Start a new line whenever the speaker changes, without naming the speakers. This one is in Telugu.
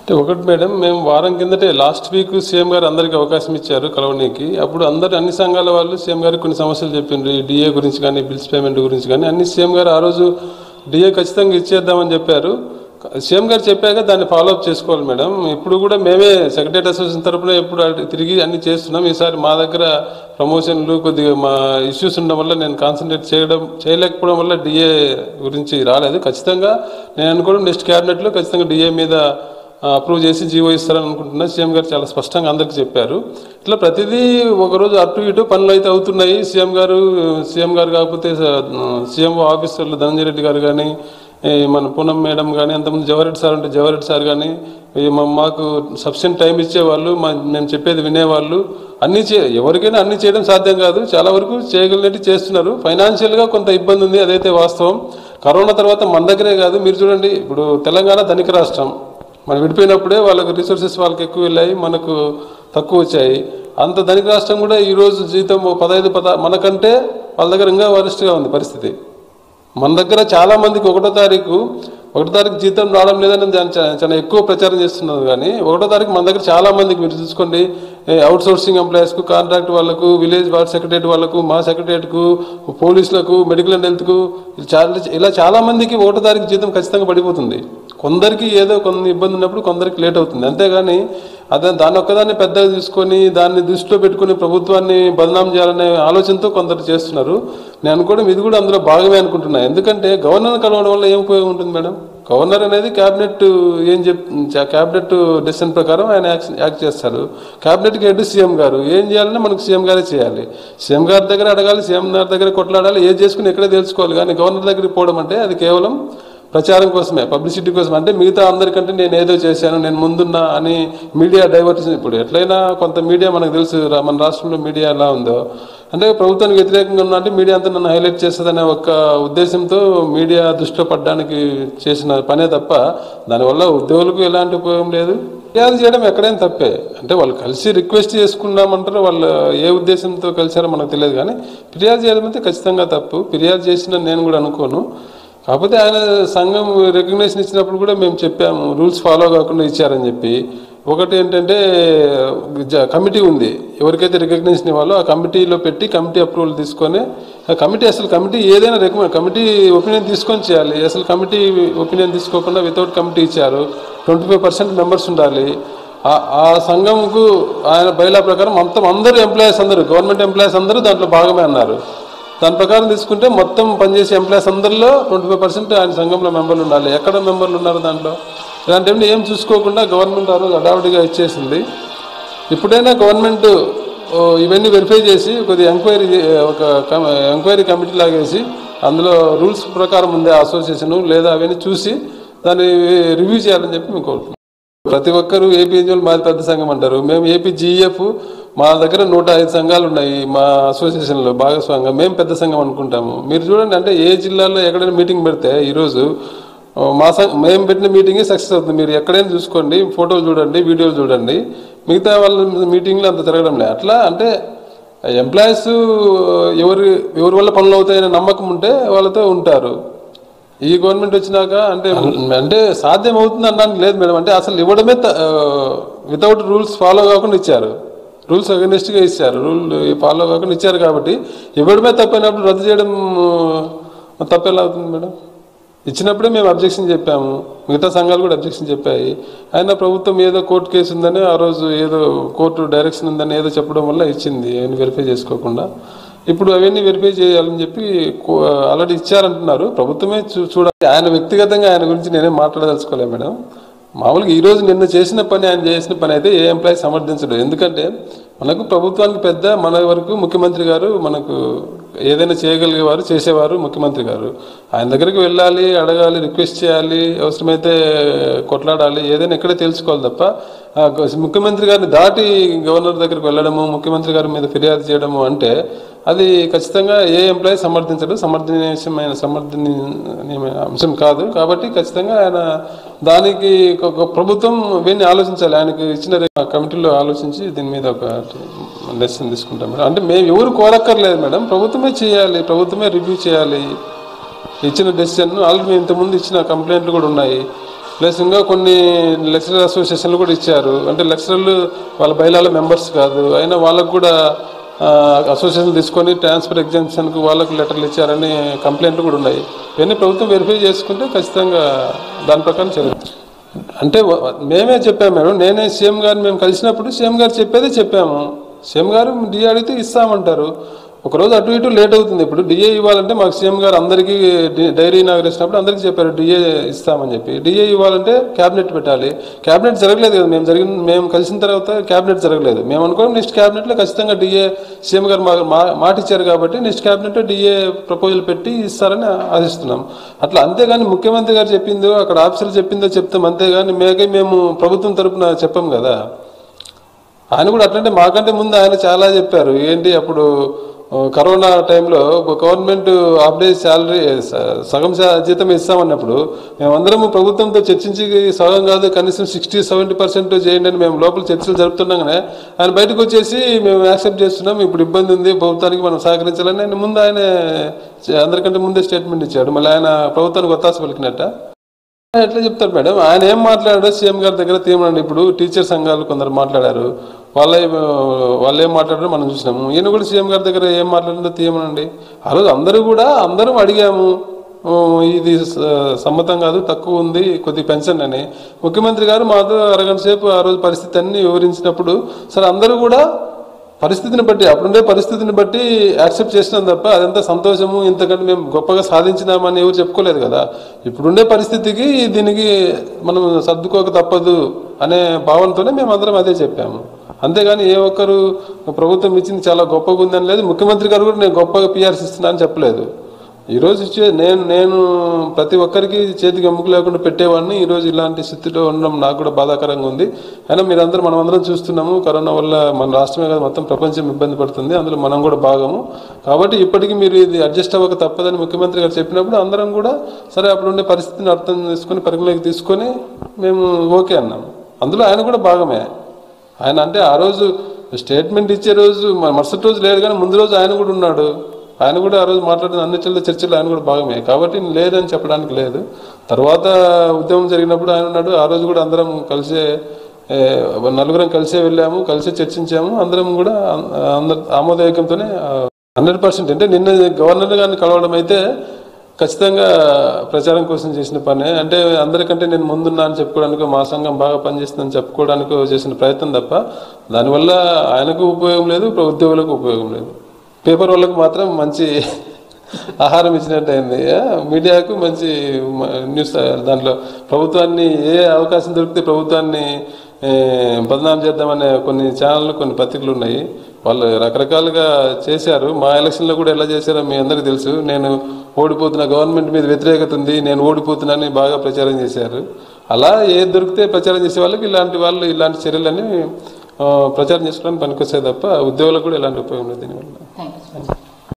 అంటే ఒకటి మేడం మేము వారం కిందటే లాస్ట్ వీక్ సీఎం గారు అందరికీ అవకాశం ఇచ్చారు కలవనీకి అప్పుడు అందరు అన్ని సంఘాల వాళ్ళు సీఎం గారికి కొన్ని సమస్యలు చెప్పిండ్రు ఈ డిఏ గురించి కానీ బిల్స్ పేమెంట్ గురించి కానీ అన్ని సీఎం గారు ఆ రోజు డిఏ ఖచ్చితంగా ఇచ్చేద్దామని చెప్పారు సీఎం గారు చెప్పాక దాన్ని ఫాలో అప్ చేసుకోవాలి మేడం ఇప్పుడు కూడా మేమే సెక్రటరీ అసోసియేషన్ తరపున ఎప్పుడు అటు తిరిగి అన్ని చేస్తున్నాం ఈసారి మా దగ్గర ప్రమోషన్లు కొద్దిగా మా ఇష్యూస్ ఉండడం వల్ల నేను కాన్సన్ట్రేట్ చేయడం చేయలేకపోవడం వల్ల డిఏ గురించి రాలేదు ఖచ్చితంగా నేను అనుకోవడం నెక్స్ట్ క్యాబినెట్లో ఖచ్చితంగా డిఏ మీద అప్రూవ్ చేసి జీవో ఇస్తారని అనుకుంటున్నా సీఎం గారు చాలా స్పష్టంగా అందరికీ చెప్పారు ఇట్లా ప్రతిదీ ఒకరోజు అటు ఇటు పనులు అయితే అవుతున్నాయి సీఎం గారు సీఎం గారు కాకపోతే సీఎంఓ ఆఫీసర్లు ధనంజయ రెడ్డి గారు కానీ ఈ మన పూనం మేడం కానీ అంతకుముందు జవహరెడ్డి సార్ ఉంటే జవహరెడ్డి సార్ కానీ ఈ మా- మాకు సఫిషియెంట్ టైం ఇచ్చేవాళ్ళు మా మేము చెప్పేది వినేవాళ్ళు అన్నీ చే ఎవరికైనా అన్నీ చేయడం సాధ్యం కాదు చాలా వరకు చేయగలిగినట్టు చేస్తున్నారు ఫైనాన్షియల్గా కొంత ఇబ్బంది ఉంది అదైతే వాస్తవం కరోనా తర్వాత మన దగ్గరే కాదు మీరు చూడండి ఇప్పుడు తెలంగాణ ధనిక రాష్ట్రం మనం విడిపోయినప్పుడే వాళ్ళకి రిసోర్సెస్ వాళ్ళకి ఎక్కువ వెళ్ళాయి మనకు తక్కువ వచ్చాయి అంత ధనిక రాష్ట్రం కూడా ఈరోజు జీతం ఓ పదహైదు పద మనకంటే వాళ్ళ దగ్గర ఇంకా వరిష్ఠగా ఉంది పరిస్థితి మన దగ్గర చాలా మందికి ఒకటో తారీఖు ఒకటో తారీఖు జీతం రావడం లేదని దాన్ని చా- చాలా ఎక్కువ ప్రచారం చేస్తున్నారు కానీ ఒకటో తారీఖు మన దగ్గర చాలా మందికి మీరు చూసుకోండి అవుట్ సోర్సింగ్ ఎంప్లాయీస్కు కాంట్రాక్ట్ వాళ్ళకు విలేజ్ వార్డ్ సెక్రటరీ వాళ్ళకు మా సెక్రటరియట్కు పోలీసులకు మెడికల్ అండ్ హెల్త్కు చాలా ఇలా చాలా మందికి ఒకటో తారీఖు జీతం ఖచ్చితంగా పడిపోతుంది కొందరికి ఏదో కొన్ని ఇబ్బంది ఉన్నప్పుడు కొందరికి లేట్ అవుతుంది అంతేగాని అదే దాని ఒక్కదాన్ని పెద్దగా తీసుకొని దాన్ని దృష్టిలో పెట్టుకొని ప్రభుత్వాన్ని బదనాం చేయాలనే ఆలోచనతో కొందరు చేస్తున్నారు నేను అనుకోవడం ఇది కూడా అందులో భాగమే అనుకుంటున్నా ఎందుకంటే గవర్నర్ కలవడం వల్ల ఏం ఉపయోగం ఉంటుంది మేడం గవర్నర్ అనేది క్యాబినెట్ ఏం చెప్ క్యాబినెట్ డెసిషన్ ప్రకారం ఆయన యాక్షన్ యాక్ట్ చేస్తారు క్యాబినెట్కి హెడ్ సీఎం గారు ఏం చేయాలన్నా మనకు సీఎం గారే చేయాలి సీఎం గారి దగ్గర అడగాలి సీఎం గారి దగ్గర కొట్లాడాలి ఏది చేసుకుని ఎక్కడే తెలుసుకోవాలి కానీ గవర్నర్ దగ్గరికి పోవడం అంటే అది కేవలం ప్రచారం కోసమే పబ్లిసిటీ కోసం అంటే మిగతా అందరికంటే నేను ఏదో చేశాను నేను ముందున్నా అని మీడియా డైవర్షన్ ఇప్పుడు ఎట్లయినా కొంత మీడియా మనకు తెలుసు రా- మన రాష్ట్రంలో మీడియా ఎలా ఉందో అంటే ప్రభుత్వానికి వ్యతిరేకంగా ఉన్నా అంటే మీడియా అంతా నన్ను హైలైట్ చేస్తుందనే ఒక ఉద్దేశంతో మీడియా దృష్టిలో పడడానికి చేసిన పనే తప్ప దానివల్ల ఉద్యోగులకు ఎలాంటి ఉపయోగం లేదు ఫిర్యాదు చేయడం ఎక్కడైనా తప్పే అంటే వాళ్ళు కలిసి రిక్వెస్ట్ చేసుకున్నామంటారు వాళ్ళు ఏ ఉద్దేశంతో కలిసారో మనకు తెలియదు కానీ ఫిర్యాదు చేయడం అయితే ఖచ్చితంగా తప్పు ఫిర్యాదు చేసిన నేను కూడా అనుకోను కాకపోతే ఆయన సంఘం రికగ్నేషన్ ఇచ్చినప్పుడు కూడా మేము చెప్పాము రూల్స్ ఫాలో కాకుండా ఇచ్చారని చెప్పి ఒకటి ఏంటంటే జ- కమిటీ ఉంది ఎవరికైతే రికగ్నేషన్ ఇవ్వాలో ఆ కమిటీలో పెట్టి కమిటీ అప్రూవల్ తీసుకొని ఆ కమిటీ అసలు కమిటీ ఏదైనా రికమెండ్ కమిటీ ఒపీనియన్ తీసుకొని చేయాలి అసలు కమిటీ ఒపీనియన్ తీసుకోకుండా వితౌట్ కమిటీ ఇచ్చారు ట్వంటీ ఫైవ్ పర్సెంట్ మెంబర్స్ ఉండాలి ఆ- ఆ సంఘంకు ఆయన బైలా ప్రకారం మొత్తం అందరూ ఎంప్లాయీస్ అందరూ గవర్నమెంట్ ఎంప్లాయీస్ అందరూ దాంట్లో భాగమే అన్నారు దాని ప్రకారం తీసుకుంటే మొత్తం పనిచేసే ఎంప్లాయీస్ అందరిలో ట్వంటీ ఫైవ్ పర్సెంట్ ఆయన సంఘంలో మెంబర్లు ఉండాలి ఎక్కడ మెంబర్లు ఉన్నారు దాంట్లో ఇలాంటివన్నీ ఏం చూసుకోకుండా గవర్నమెంట్ ఆ రోజు అడావిడిగా ఇచ్చేసింది ఇప్పుడైనా గవర్నమెంట్ ఓ, ఇవన్నీ వెరిఫై చేసి కొద్దిగా ఎంక్వైరీ చే- ఒక కమ- ఎంక్వైరీ కమిటీ లాగేసి అందులో రూల్స్ ప్రకారం ఉంది అసోసియేషన్ లేదా అవన్నీ చూసి దాన్ని రివ్యూ చేయాలని చెప్పి మేము కోరుతున్నాం ప్రతి ఒక్కరు ఏపీ ఎన్జిఓలు మాది పెద్ద సంఘం అంటారు మేము ఏపీ జీఎఫ్ మా దగ్గర నూట ఐదు సంఘాలు ఉన్నాయి మా అసోసియేషన్లో భాగస్వామ్యం మేము పెద్ద సంఘం అనుకుంటాము మీరు చూడండి అంటే ఏ జిల్లాలో ఎక్కడైనా మీటింగ్ పెడితే ఈరోజు ఆ, మా సంఘ మేము పెట్టిన మీటింగే సక్సెస్ అవుతుంది మీరు ఎక్కడైనా చూసుకోండి ఫోటోలు చూడండి వీడియోలు చూడండి మిగతా వాళ్ళ మీటింగ్లో అంత తిరగడం లేదు అట్లా అంటే ఎంప్లాయీస్ ఎవరి ఎవరి వల్ల పనులు అవుతాయనే నమ్మకం ఉంటే వాళ్ళతో ఉంటారు ఈ గవర్నమెంట్ వచ్చినాక అంటే అంటే సాధ్యం అవుతుంది అనడానికి లేదు మేడం అంటే అసలు ఇవ్వడమే వితౌట్ రూల్స్ ఫాలో కాకుండా ఇచ్చారు రూల్స్ అగెనిస్ట్గా ఇచ్చారు రూల్ ఫాలో కాకుండా ఇచ్చారు కాబట్టి ఇవ్వడమే తప్పైనప్పుడు రద్దు చేయడం ఆ, తప్పు ఎలా అవుతుంది మేడం ఇచ్చినప్పుడే మేము అబ్జెక్షన్ చెప్పాము మిగతా సంఘాలు కూడా అబ్జెక్షన్ చెప్పాయి అయినా ప్రభుత్వం ఏదో కోర్టు కేసు ఉందని ఆ రోజు ఏదో కోర్టు డైరెక్షన్ ఉందని ఏదో చెప్పడం వల్ల ఇచ్చింది అవన్నీ వెరిఫై చేసుకోకుండా ఇప్పుడు అవన్నీ వెరిఫై చేయాలని చెప్పి ఆల్రెడీ ఇచ్చారంటున్నారు ప్రభుత్వమే చూ చూడాలి ఆయన వ్యక్తిగతంగా ఆయన గురించి నేనేం మాట్లాడదలుచుకోలే మేడం మామూలుగా ఈ రోజు నిన్న చేసిన పని ఆయన చేసిన పని అయితే ఏ ఎంప్లాయీ సమర్థించడు ఎందుకంటే మనకు ప్రభుత్వానికి పెద్ద మన వరకు ముఖ్యమంత్రి గారు మనకు ఏదైనా చేయగలిగేవారు చేసేవారు ముఖ్యమంత్రి గారు ఆయన దగ్గరికి వెళ్ళాలి అడగాలి రిక్వెస్ట్ చేయాలి అవసరమైతే కొట్లాడాలి ఏదైనా ఇక్కడే తెలుసుకోవాలి తప్ప ఆ గ- ముఖ్యమంత్రి గారిని దాటి గవర్నర్ దగ్గరికి వెళ్ళడము ముఖ్యమంత్రి గారి మీద ఫిర్యాదు చేయడము అంటే అది ఖచ్చితంగా ఏ ఎంప్లాయీ సమర్థించడు సమర్థనీయమైన సమర్థనీయమైన అంశం కాదు కాబట్టి ఖచ్చితంగా ఆయన దానికి ఒక- ఒక ప్రభుత్వం ఇవన్నీ ఆలోచించాలి ఆయనకి ఇచ్చిన రే- కమిటీలో ఆలోచించి దీని మీద ఒక డెసిషన్ తీసుకుంటాం మేడం అంటే మేము ఎవరు కోరక్కర్లేదు మేడం ప్రభుత్వమే చేయాలి ప్రభుత్వమే రివ్యూ చేయాలి ఇచ్చిన డెసిషన్ ఆల్రెడీ మేము ఇంతకుముందు ఇచ్చిన కంప్లైంట్లు కూడా ఉన్నాయి ప్లస్ ఇంకా కొన్ని లెక్చరర్ అసోసియేషన్లు కూడా ఇచ్చారు అంటే లెక్చరర్లు వాళ్ళ బయలాల మెంబర్స్ కాదు అయినా వాళ్ళకు కూడా అసోసియేషన్ తీసుకొని ట్రాన్స్ఫర్ ఎగ్జామ్షన్కి వాళ్ళకు లెటర్లు ఇచ్చారని కంప్లైంట్లు కూడా ఉన్నాయి ఇవన్నీ ప్రభుత్వం వెరిఫై చేసుకుంటే ఖచ్చితంగా దాని ప్రకారం చర్య అంటే వ- మేమే చెప్పాము మేడం నేనే సీఎం గారిని మేము కలిసినప్పుడు సీఎం గారు చెప్పేదే చెప్పాము సీఎం గారు డిఏ అడిగితే ఇస్తామంటారు ఒకరోజు అటు ఇటు లేట్ అవుతుంది ఇప్పుడు డిఏ ఇవ్వాలంటే మాకు సీఎం గారు అందరికీ డి- డైరీ ఇనాగరేసినప్పుడు అందరికీ చెప్పారు డిఏ ఇస్తామని చెప్పి డిఏ ఇవ్వాలంటే క్యాబినెట్ పెట్టాలి క్యాబినెట్ జరగలేదు కదా మేము జరిగిన మేము కలిసిన తర్వాత క్యాబినెట్ జరగలేదు మేము అనుకోవడం నెక్స్ట్ క్యాబినెట్లో ఖచ్చితంగా డిఏ సీఎం గారు మా మా- మాట ఇచ్చారు కాబట్టి నెక్స్ట్ క్యాబినెట్లో డిఏ ప్రపోజల్ పెట్టి ఇస్తారని ఆశిస్తున్నాం అట్లా అంతేగాని ముఖ్యమంత్రి గారు చెప్పిందో అక్కడ ఆఫీసర్లు చెప్పిందో చెప్తాం అంతేగాని మేకే మేము ప్రభుత్వం తరపున చెప్పాం కదా ఆయన కూడా అట్లంటే మాకంటే ముందు ఆయన చాలా చెప్పారు ఏంటి అప్పుడు ఆ, కరోనా టైంలో గవర్నమెంట్ హాఫ్ డే శాలరీ సగం శా- జీతం ఇస్తామన్నప్పుడు మేమందరం ప్రభుత్వంతో చర్చించి సగం కాదు కనీసం సిక్స్టీ సెవెంటీ పర్సెంట్ చేయండి అని మేము లోపల చర్చలు జరుపుతున్నాగానే ఆయన బయటకు వచ్చేసి మేము యాక్సెప్ట్ చేస్తున్నాం ఇప్పుడు ఇబ్బంది ఉంది ప్రభుత్వానికి మనం సహకరించాలని ఆయన ముందు ఆయన అందరికంటే ముందే స్టేట్మెంట్ ఇచ్చాడు మళ్ళీ ఆయన ప్రభుత్వానికి ఒత్తాస పలికినట్ట ఎట్లా చెప్తారు మేడం ఆయన ఏం మాట్లాడాడో సీఎం గారి దగ్గర తీయమనండి ఇప్పుడు టీచర్ సంఘాలు కొందరు మాట్లాడారు వాళ్ళ వాళ్ళు ఏం మాట్లాడారో మనం చూసినాము ఈయన కూడా సీఎం గారి దగ్గర ఏం మాట్లాడిందో తీయమనండి ఆ రోజు అందరూ కూడా అందరం అడిగాము "ఓ, ఇది స- సమ్మతం కాదు తక్కువ ఉంది కొద్ది పెన్షన్ అని ముఖ్యమంత్రి గారు మాతో అరగంట సేపు ఆ రోజు పరిస్థితి అన్ని వివరించినప్పుడు సరే అందరూ కూడా పరిస్థితిని బట్టి అప్పుడుండే పరిస్థితిని బట్టి యాక్సెప్ట్ చేసినాం తప్ప అదంతా సంతోషము ఇంతకంటే మేము గొప్పగా సాధించినామని ఎవరు చెప్పుకోలేదు కదా ఇప్పుడుండే పరిస్థితికి దీనికి మనం సర్దుకోక తప్పదు అనే భావనతోనే మేము అందరం అదే చెప్పాము అంతేగాని ఏ ఒక్కరు ప్రభుత్వం ఇచ్చింది చాలా గొప్పగా ఉందని లేదు ముఖ్యమంత్రి గారు కూడా నేను గొప్పగా పిఆర్స్ ఇస్తున్నా అని చెప్పలేదు ఈరోజు ఇచ్చే నేను నేను ప్రతి ఒక్కరికి చేతికి ఎముక లేకుండా పెట్టేవాడిని ఈరోజు ఇలాంటి స్థితిలో ఉండడం నాకు కూడా బాధాకరంగా ఉంది అయినా మీరందరూ మనం అందరం చూస్తున్నాము కరోనా వల్ల మన రాష్ట్రమే కాదు మొత్తం ప్రపంచం ఇబ్బంది పడుతుంది అందులో మనం కూడా భాగము కాబట్టి ఇప్పటికీ మీరు ఇది అడ్జస్ట్ అవ్వక తప్పదని ముఖ్యమంత్రి గారు చెప్పినప్పుడు అందరం కూడా సరే అప్పుడు ఉండే పరిస్థితిని అర్థం చేసుకొని పరిగణలోకి తీసుకొని మేము ఓకే అన్నాం అందులో ఆయన కూడా భాగమే ఆయన అంటే ఆ రోజు స్టేట్మెంట్ ఇచ్చే రోజు మ- మరుసటి రోజు లేదు కానీ ముందు రోజు ఆయన కూడా ఉన్నాడు ఆయన కూడా ఆ రోజు మాట్లాడిన అన్నిటిలో చర్చలు ఆయన కూడా భాగమే కాబట్టి లేదని చెప్పడానికి లేదు తర్వాత ఉద్యమం జరిగినప్పుడు ఆయన ఉన్నాడు ఆ రోజు కూడా అందరం కలిసే ఏ, నలుగురం కలిసే వెళ్ళాము కలిసే చర్చించాము అందరం కూడా అం- అందరి ఆమోదయోగ్యంతోనే హండ్రెడ్ పర్సెంట్ అంటే నిన్న గవర్నర్ గారిని కలవడం అయితే ఖచ్చితంగా ప్రచారం కోసం చేసిన పనే అంటే అందరికంటే నేను ముందున్నా అని చెప్పుకోవడానికి మా సంఘం బాగా పనిచేస్తుందని చెప్పుకోవడానికి చేసిన ప్రయత్నం తప్ప దానివల్ల ఆయనకు ఉపయోగం లేదు ప్ర- ఉద్యోగులకు ఉపయోగం లేదు పేపర్ వాళ్ళకు మాత్రం మంచి ఆహారం ఇచ్చినట్టు అయింది ఆ, మీడియాకు మంచి మ- న్యూస్ దాంట్లో ప్రభుత్వాన్ని ఏ అవకాశం దొరికితే ప్రభుత్వాన్ని ఏ, బదనాం చేద్దామనే కొన్ని ఛానళ్ళు కొన్ని పత్రికలు ఉన్నాయి వాళ్ళు రకరకాలుగా చేశారు మా ఎలక్షన్లో కూడా ఎలా చేశారో మీ అందరికీ తెలుసు నేను ఓడిపోతున్న గవర్నమెంట్ మీద వ్యతిరేకత ఉంది నేను ఓడిపోతున్నానని బాగా ప్రచారం చేశారు అలా ఏది దొరికితే ప్రచారం చేసే వాళ్ళకి ఇలాంటి వాళ్ళు ఇలాంటి చర్యలన్నీ ఆ, ప్రచారం చేసుకోవడానికి పనికొస్తాయి తప్ప ఉద్యోగులకు కూడా ఎలాంటి ఉపయోగం లేదు దీనివల్ల
థ్యాంక్ యూ